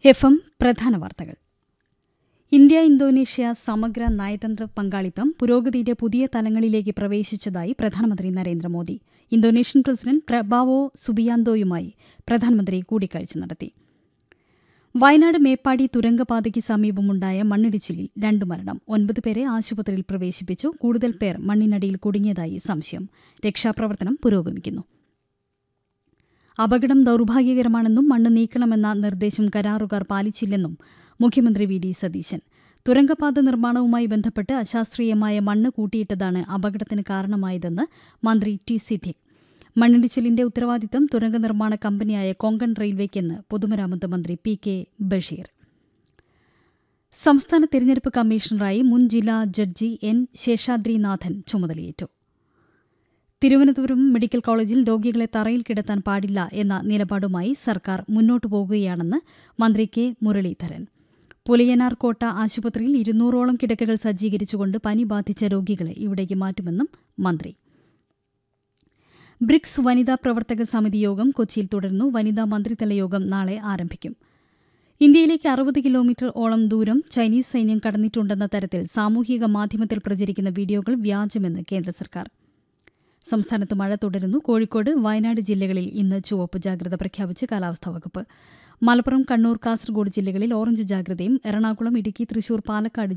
F M പ്രധാന വാർത്തകൾ India Indonesia സമഗ്ര നയതന്ത്ര പങ്കാളിത്തം പുരോഗതിയുടെ പുതിയ തലങ്ങളിലേക്ക് പ്രവേശിച്ചതായി പ്രധാനമന്ത്രി നരേന്ദ്രമോദി ഇന്തോനേഷ്യൻ പ്രസിഡന്റ് പ്രബാവോ സുബിയാന്തോയുമായി പ്രധാനമന്ത്രി കൂടിക്കാഴ്ച നടത്തി വയനാട് മേപ്പാടി തുരങ്കപാതയ്ക്ക് സമീപമുണ്ടായ മണ്ണിടിച്ചിലിൽ രണ്ടു മരണം ഒൻപത് പേരെ ആശുപത്രിയിൽ പ്രവേശിപ്പിച്ചു കൂടുതൽ പേർ മണ്ണിനടിയിൽ കുടുങ്ങിയതായി സംശയം രക്ഷാപ്രവർത്തനം പുരോഗമിക്കുന്നു അപകടം ദൌർഭാഗ്യകരമാണെന്നും മണ്ണ് നീക്കണമെന്ന നിർദ്ദേശം കരാറുകാർ പാലിച്ചില്ലെന്നും മുഖ്യമന്ത്രി വി ഡി സതീശൻ തുരങ്കപാത നിർമ്മാണവുമായി ബന്ധപ്പെട്ട് അശാസ്ത്രീയമായ മണ്ണ് കൂട്ടിയിട്ടതാണ് അപകടത്തിന് കാരണമായതെന്ന് മന്ത്രി ടി സിദ്ദിഖ് മണ്ണിടിച്ചിലിന്റെ ഉത്തരവാദിത്തം തുരങ്ക നിർമ്മാണ കമ്പനിയായ കൊങ്കൺ റെയിൽവേക്കെന്ന് പൊതുമരാമത്ത് മന്ത്രി പി കെ ബഷീർ സംസ്ഥാന തെരഞ്ഞെടുപ്പ് കമ്മീഷണറായി മുൻ ജില്ലാ ജഡ്ജി എൻ ശേഷാദ്രിനാഥൻ ചുമതലയേറ്റു തിരുവനന്തപുരം മെഡിക്കൽ കോളേജിൽ രോഗികളെ തറയിൽ കിടത്താൻ പാടില്ല എന്ന നിലപാടുമായി സർക്കാർ മുന്നോട്ടു പോകുകയാണെന്ന് മന്ത്രി കെ മുരളീധരൻ പുലയനാർ കോട്ട ആശുപത്രിയിൽ ഇരുന്നൂറോളം കിടക്കകൾ സജ്ജീകരിച്ചുകൊണ്ട് പനി ബാധിച്ച രോഗികളെ ഇവിടേക്ക് മാറ്റുമെന്നും മന്ത്രി ബ്രിക്സ് വനിതാ പ്രവർത്തക സമിതി യോഗം കൊച്ചിയിൽ തുടർന്നു വനിതാ മന്ത്രിതല യോഗം നാളെ ആരംഭിക്കും ഇന്ത്യയിലേക്ക് അറുപത് കിലോമീറ്റർ ഓളം ദൂരം ചൈനീസ് സൈന്യം കടന്നിട്ടുണ്ടെന്ന തരത്തിൽ സാമൂഹിക മാധ്യമത്തിൽ പ്രചരിക്കുന്ന വീഡിയോകൾ വ്യാജമെന്ന് കേന്ദ്ര സർക്കാർ സംസ്ഥാനത്ത് മഴ തുടരുന്നു കോഴിക്കോട് വയനാട് ജില്ലകളിൽ ഇന്ന് ചുവപ്പ് ജാഗ്രത പ്രഖ്യാപിച്ച് കാലാവസ്ഥാ വകുപ്പ് മലപ്പുറം കണ്ണൂർ കാസർഗോഡ് ജില്ലകളിൽ ഓറഞ്ച് ജാഗ്രതയും എറണാകുളം ഇടുക്കി തൃശൂർ പാലക്കാട്